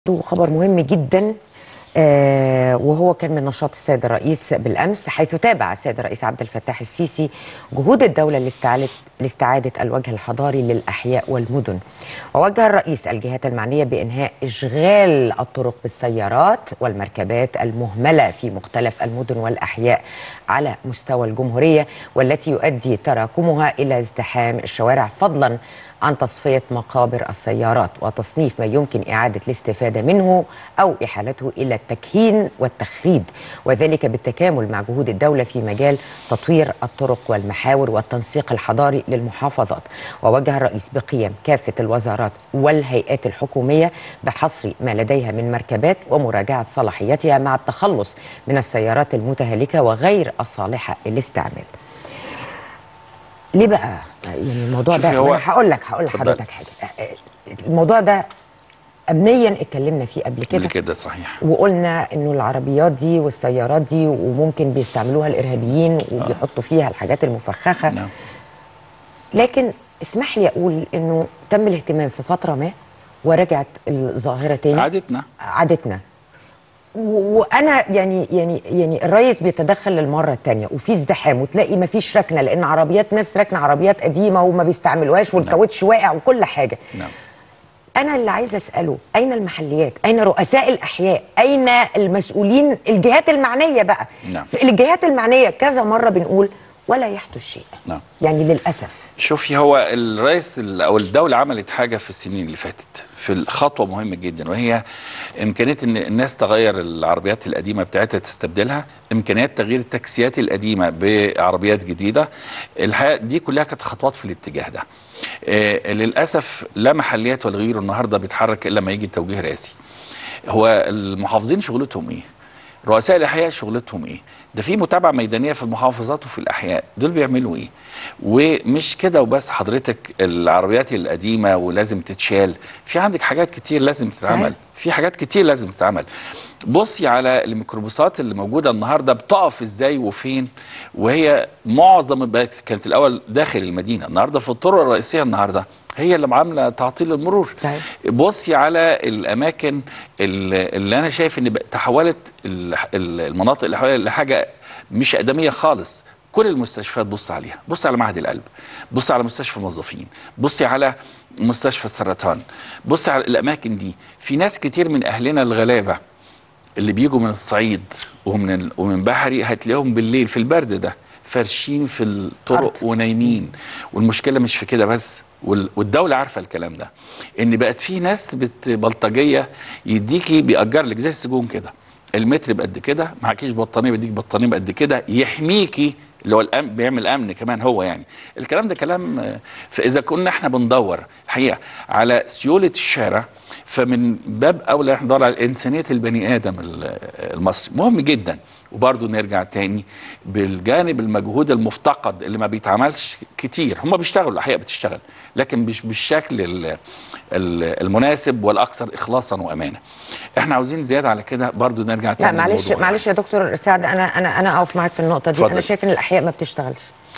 عنده خبر مهم جدا آه وهو كان من نشاط السيد الرئيس بالامس حيث تابع السيد الرئيس عبد الفتاح السيسي جهود الدوله لاستعاده لاستعاده الوجه الحضاري للاحياء والمدن. ووجه الرئيس الجهات المعنيه بانهاء اشغال الطرق بالسيارات والمركبات المهمله في مختلف المدن والاحياء على مستوى الجمهوريه والتي يؤدي تراكمها الى ازدحام الشوارع فضلا عن تصفية مقابر السيارات وتصنيف ما يمكن إعادة الاستفادة منه أو إحالته إلى التكهين والتخريب وذلك بالتكامل مع جهود الدولة في مجال تطوير الطرق والمحاور والتنسيق الحضاري للمحافظات ووجه الرئيس بقيام كافة الوزارات والهيئات الحكومية بحصر ما لديها من مركبات ومراجعة صلاحيتها مع التخلص من السيارات المتهالكة وغير الصالحة للاستعمال ليه بقى يعني الموضوع ده شوفي هو- ما انا هقول لك هقول اتفضل. لحضرتك حاجه الموضوع ده امنيا اتكلمنا فيه قبل اللي كده كده صحيح وقلنا انه العربيات دي والسيارات دي وممكن بيستعملوها الارهابيين وبيحطوا فيها الحاجات المفخخه نعم لكن اسمح لي اقول انه تم الاهتمام في فتره ما ورجعت الظاهره تاني عادتنا عادتنا و- وانا يعني يعني يعني الرئيس بيتدخل للمره الثانيه وفي ازدحام وتلاقي ما فيش ركنه لان عربيات ناس راكنه عربيات قديمه وما بيستعملوهاش والكاوتش واقع وكل حاجه نعم انا اللي عايزه اساله اين المحليات اين رؤساء الاحياء اين المسؤولين الجهات المعنيه بقى نعم. في الجهات المعنيه كذا مره بنقول ولا يحدث شيء نعم. يعني للاسف شوفي هو الرئيس ال- او الدوله عملت حاجه في السنين اللي فاتت في الخطوه مهمه جدا وهي امكانيه ان الناس تغير العربيات القديمه بتاعتها تستبدلها امكانيات تغيير التاكسيات القديمه بعربيات جديده الحقيقه دي كلها كانت خطوات في الاتجاه ده آه للاسف لا محليات ولا غيره النهارده بيتحرك الا لما يجي توجيه رئاسي هو المحافظين شغلتهم ايه رؤساء الاحياء شغلتهم ايه ده في متابعه ميدانيه في المحافظات وفي الاحياء دول بيعملوا ايه ومش كده وبس حضرتك العربيات القديمه ولازم تتشال في عندك حاجات كتير لازم تتعمل صحيح. في حاجات كتير لازم تتعمل بصي على الميكروباصات اللي موجوده النهارده بتقف ازاي وفين وهي معظم بقت كانت الاول داخل المدينه النهارده في الطرق الرئيسيه النهارده هي اللي عامله تعطيل المرور صحيح. بصي على الاماكن اللي اللي انا شايف ان بقى تحولت ال- ال- المناطق اللي حواليها لحاجه مش ادميه خالص كل المستشفيات بص عليها بص على معهد القلب بص على مستشفى الموظفين بصي على مستشفى السرطان بص على الاماكن دي في ناس كتير من اهلنا الغلابه اللي بيجوا من الصعيد ومن ال- ومن بحري هتلاقيهم بالليل في البرد ده فرشين في الطرق أرض. ونايمين والمشكله مش في كده بس وال- والدوله عارفه الكلام ده ان بقت في ناس بت- بلطجيه يديكي بيأجر لك زي السجون كده المتر بقد كده معكيش بطانيه بيديك بطانيه بقد كده يحميكي اللي هو الأمن بيعمل امن كمان هو يعني الكلام ده كلام آه، فاذا كنا احنا بندور الحقيقه على سيوله الشارع فمن باب اولى احنا ندور على انسانيه البني ادم ال- المصري مهم جدا وبرضه نرجع تاني بالجانب المجهود المفتقد اللي ما بيتعملش كتير هم بيشتغلوا الحقيقه بتشتغل لكن مش بالشكل ال- ال- المناسب والاكثر اخلاصا وامانه احنا عاوزين زياده على كده برضه نرجع لا تاني معلش للموضوع. معلش يا دكتور سعد انا انا انا اقف معاك في النقطه دي اتفضل. انا شايف ان الاحياء ما بتشتغلش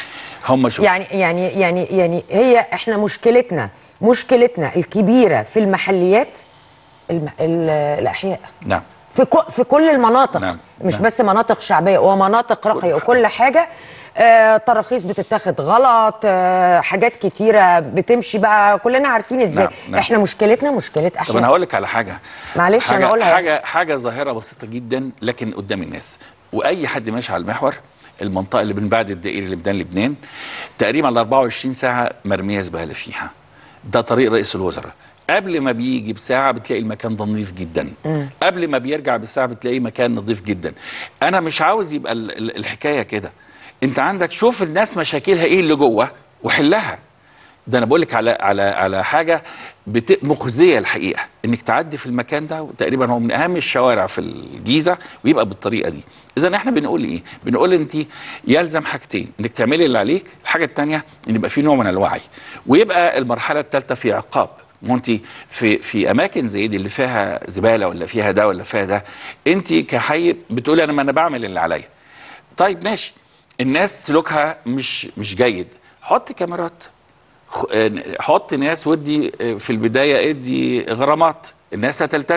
هم شوف يعني يعني يعني يعني هي احنا مشكلتنا مشكلتنا الكبيره في المحليات الم... ال- الاحياء نعم في كو في كل المناطق نعم، مش نعم. بس مناطق شعبيه ومناطق راقيه حاجة. وكل حاجه آه تراخيص بتتاخد غلط آه حاجات كتيره بتمشي بقى كلنا عارفين ازاي نعم، نعم. احنا مشكلتنا مشكله طب انا احياء هقول لك على حاجه معلش أنا حاجه أقولها. حاجه حاجه ظاهره بسيطه جدا لكن قدام الناس واي حد ماشي على المحور المنطقه اللي من بعد الدائري لبنان لبنان تقريبا ال 24 ساعه مرميه زباله فيها ده طريق رئيس الوزراء قبل ما بيجي بساعه بتلاقي المكان ده نظيف جدا قبل ما بيرجع بساعه بتلاقيه مكان نظيف جدا انا مش عاوز يبقى ال- ال- الحكايه كده انت عندك شوف الناس مشاكلها ايه اللي جوه وحلها ده انا بقول لك على على على حاجه بت... مخزيه الحقيقه انك تعدي في المكان ده وتقريبا هو من اهم الشوارع في الجيزه ويبقى بالطريقه دي اذا احنا بنقول ايه بنقول انت يلزم حاجتين انك تعملي اللي عليك الحاجه الثانيه ان يبقى في نوع من الوعي ويبقى المرحله الثالثه في عقاب ما انت في في اماكن زي دي اللي فيها زباله ولا فيها ده ولا فيها ده انت كحي بتقولي انا ما انا بعمل اللي عليا طيب ماشي الناس سلوكها مش مش جيد حط كاميرات خ- آه، حط ناس ودي آه، في البدايه ادي غرامات الناس هتلتزم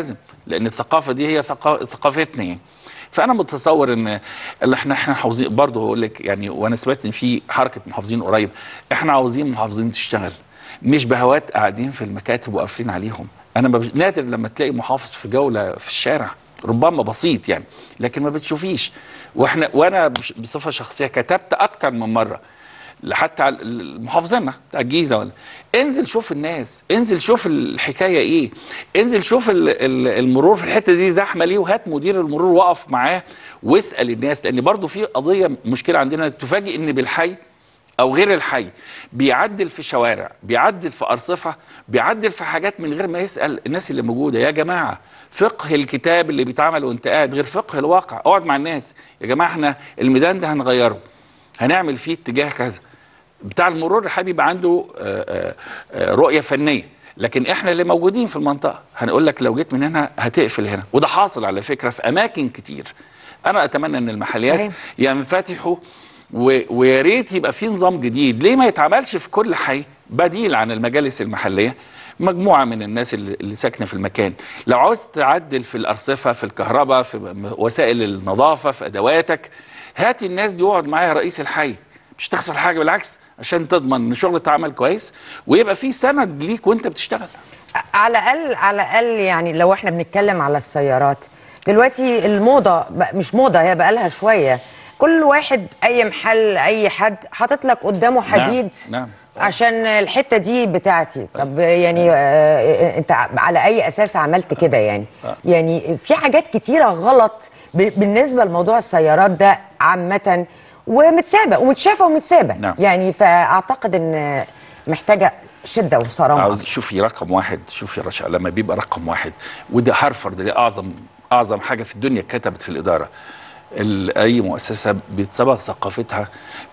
لان الثقافه دي هي ثقا- ثقافتنا يعني فانا متصور ان اللي احنا احنا عاوزين برضه هقول لك يعني وانا سمعت ان في حركه محافظين قريب احنا عاوزين محافظين تشتغل مش بهوات قاعدين في المكاتب وقافلين عليهم انا ما بش- نادر لما تلاقي محافظ في جوله في الشارع ربما بسيط يعني لكن ما بتشوفيش واحنا وانا بش- بصفه شخصيه كتبت اكتر من مره حتى على محافظنا بتاع الجيزه ولا انزل شوف الناس انزل شوف الحكايه ايه انزل شوف ال- ال- المرور في الحته دي زحمه ليه وهات مدير المرور وقف معاه واسال الناس لان برضو في قضيه مشكله عندنا تفاجئ ان بالحي او غير الحي بيعدل في شوارع بيعدل في ارصفه بيعدل في حاجات من غير ما يسال الناس اللي موجوده يا جماعه فقه الكتاب اللي بيتعمل وانت قاعد غير فقه الواقع اقعد مع الناس يا جماعه احنا الميدان ده هنغيره هنعمل فيه اتجاه كذا بتاع المرور الحقيقي بيبقى عنده آه، آه، آه، رؤيه فنيه لكن احنا اللي موجودين في المنطقه هنقول لك لو جيت من هنا هتقفل هنا وده حاصل على فكره في اماكن كتير انا اتمنى ان المحليات صحيح. ينفتحوا و- ويا ريت يبقى في نظام جديد ليه ما يتعملش في كل حي بديل عن المجالس المحليه مجموعه من الناس اللي اللي ساكنه في المكان لو عاوز تعدل في الارصفه في الكهرباء في م- وسائل النظافه في ادواتك هات الناس دي واقعد معايا رئيس الحي مش تخسر حاجه بالعكس عشان تضمن ان شغل اتعمل كويس ويبقى في سند ليك وانت بتشتغل على الاقل على الاقل يعني لو احنا بنتكلم على السيارات دلوقتي الموضه بق- مش موضه هي بقى لها شويه كل واحد اي محل اي حد حاطط لك قدامه حديد نعم. عشان الحته دي بتاعتي طب يعني آه انت على اي اساس عملت كده يعني يعني في حاجات كتيره غلط ب- بالنسبه لموضوع السيارات ده عامه ومتسابه ومتشافه ومتسابه نعم. يعني فاعتقد ان محتاجه شده وصرامه عاوز شوفي رقم واحد شوفي يا رشا لما بيبقى رقم واحد وده هارفرد اللي اعظم اعظم حاجه في الدنيا اتكتبت في الاداره ال- اي مؤسسه بيتصبغ ثقافتها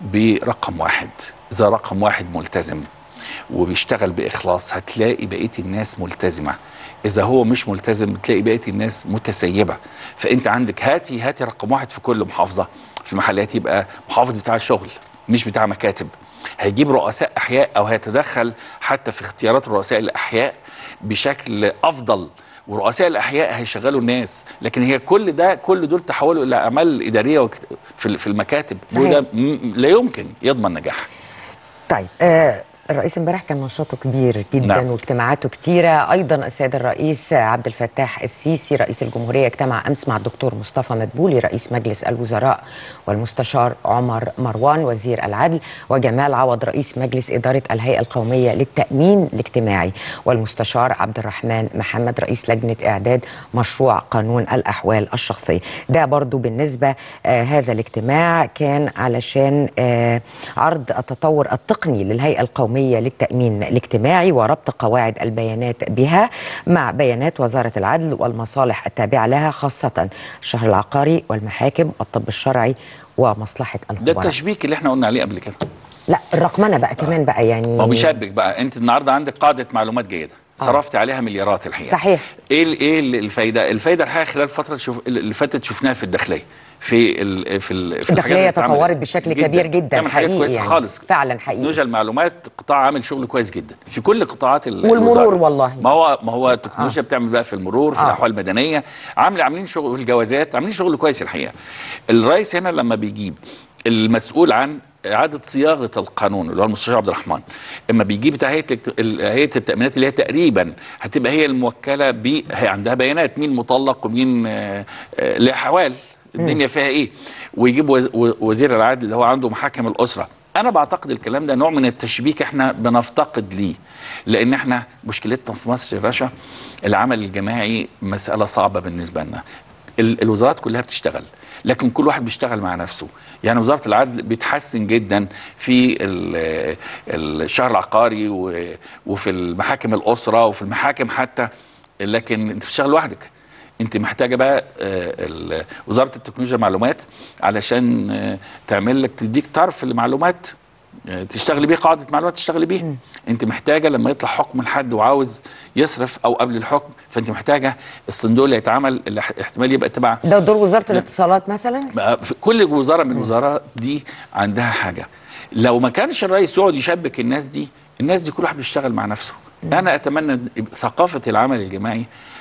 برقم واحد اذا رقم واحد ملتزم وبيشتغل باخلاص هتلاقي بقيه الناس ملتزمه اذا هو مش ملتزم بتلاقي بقيه الناس متسيبه فانت عندك هاتي هاتي رقم واحد في كل محافظه في المحلات يبقى محافظ بتاع الشغل مش بتاع مكاتب هيجيب رؤساء احياء او هيتدخل حتى في اختيارات رؤساء الاحياء بشكل افضل ورؤساء الاحياء هيشغلوا الناس لكن هي كل ده كل دول تحولوا الى اعمال اداريه وكت- في في المكاتب صحيح. وده م- لا يمكن يضمن نجاح طيب آه الرئيس امبارح كان نشاطه كبير جدا نعم. واجتماعاته كتيره ايضا السيد الرئيس عبد الفتاح السيسي رئيس الجمهوريه اجتمع امس مع الدكتور مصطفى مدبولي رئيس مجلس الوزراء والمستشار عمر مروان وزير العدل وجمال عوض رئيس مجلس اداره الهيئه القوميه للتامين الاجتماعي والمستشار عبد الرحمن محمد رئيس لجنه اعداد مشروع قانون الاحوال الشخصيه ده برضو بالنسبه آه هذا الاجتماع كان علشان آه عرض التطور التقني للهيئه القوميه للتامين الاجتماعي وربط قواعد البيانات بها مع بيانات وزاره العدل والمصالح التابعه لها خاصه الشهر العقاري والمحاكم والطب الشرعي ومصلحه ده الخبراء التشبيك اللي احنا قلنا عليه قبل كده لا الرقمنه بقى كمان بقى يعني ما هو بيشبك بقى انت النهارده عندك قاعده معلومات جيده صرفت عليها مليارات الحقيقه صحيح. ايه ال- ايه ال- الفايده الفايده الحقيقه خلال الفتره شوف اللي فاتت شفناها في الداخليه في ال في ال في الحاجات الداخليه اللي اتعملت. تطورت بشكل كبير جدا بتعمل حاجات حقيقي كويسه يعني. خالص فعلا حقيقي تكنولوجيا المعلومات قطاع عامل شغل كويس جدا في كل قطاعات ال- والمرور الوزارة. والله. ما هو ما هو التكنولوجيا بتعمل بقى في المرور في آه. الاحوال المدنيه عامل عاملين شغل في الجوازات عاملين شغل كويس الحقيقه الرئيس هنا لما بيجيب المسؤول عن اعاده صياغه القانون اللي هو المستشار عبد الرحمن اما بيجيب بتاع هيئه الت- ال- هيئه التامينات اللي هي تقريبا هتبقى هي الموكله ب هي عندها بيانات مين مطلق ومين آه، آه، له حوال الدنيا فيها ايه ويجيب وز- و- وزير العدل اللي هو عنده محاكم الاسره انا بعتقد الكلام ده نوع من التشبيك احنا بنفتقد ليه لان احنا مشكلتنا في مصر يا باشا العمل الجماعي مساله صعبه بالنسبه لنا ال- الوزارات كلها بتشتغل لكن كل واحد بيشتغل مع نفسه يعني وزاره العدل بيتحسن جدا في ال- الشهر العقاري و- وفي المحاكم الاسره وفي المحاكم حتى لكن انت بتشتغل لوحدك انت محتاجه بقى آه، ال- وزاره التكنولوجيا والمعلومات علشان آه، تعمل لك تديك طرف لمعلومات آه، تشتغلي بيه قاعده معلومات تشتغلي بيه انت محتاجه لما يطلع حكم لحد وعاوز يصرف او قبل الحكم فانت محتاجه الصندوق اللي هيتعمل اللي ح- احتمال يبقى تبع ده دور وزاره الاتصالات مثلا بقى في كل وزاره من الوزارات دي عندها حاجه لو ما كانش الرئيس يقعد يشبك الناس دي الناس دي كل واحد بيشتغل مع نفسه انا اتمنى يبقى ثقافه العمل الجماعي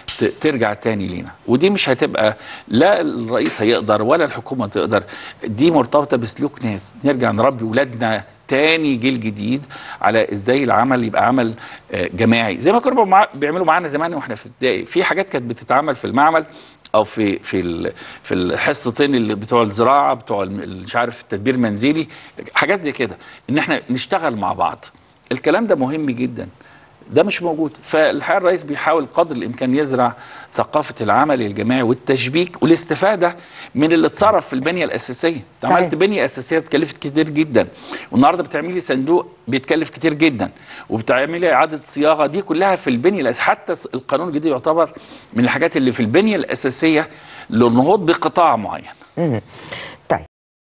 ت- ترجع تاني لينا ودي مش هتبقى لا الرئيس هيقدر ولا الحكومه تقدر دي مرتبطه بسلوك ناس نرجع نربي ولادنا تاني جيل جديد على ازاي العمل يبقى عمل آه، جماعي زي ما كانوا مع- بيعملوا معانا زمان واحنا في ابتدائي في حاجات كانت بتتعمل في المعمل او في في ال- في الحصتين اللي بتوع الزراعه بتوع الم- مش عارف التدبير المنزلي حاجات زي كده ان احنا نشتغل مع بعض الكلام ده مهم جدا ده مش موجود فالحقيقه الرئيس بيحاول قدر الامكان يزرع ثقافه العمل الجماعي والتشبيك والاستفاده من اللي اتصرف في البنيه الاساسيه انت صحيح. عملت بنيه اساسيه اتكلفت كتير جدا والنهارده بتعملي صندوق بيتكلف كتير جدا وبتعملي اعاده صياغه دي كلها في البنيه الاساسيه حتى س- القانون الجديد يعتبر من الحاجات اللي في البنيه الاساسيه للنهوض بقطاع معين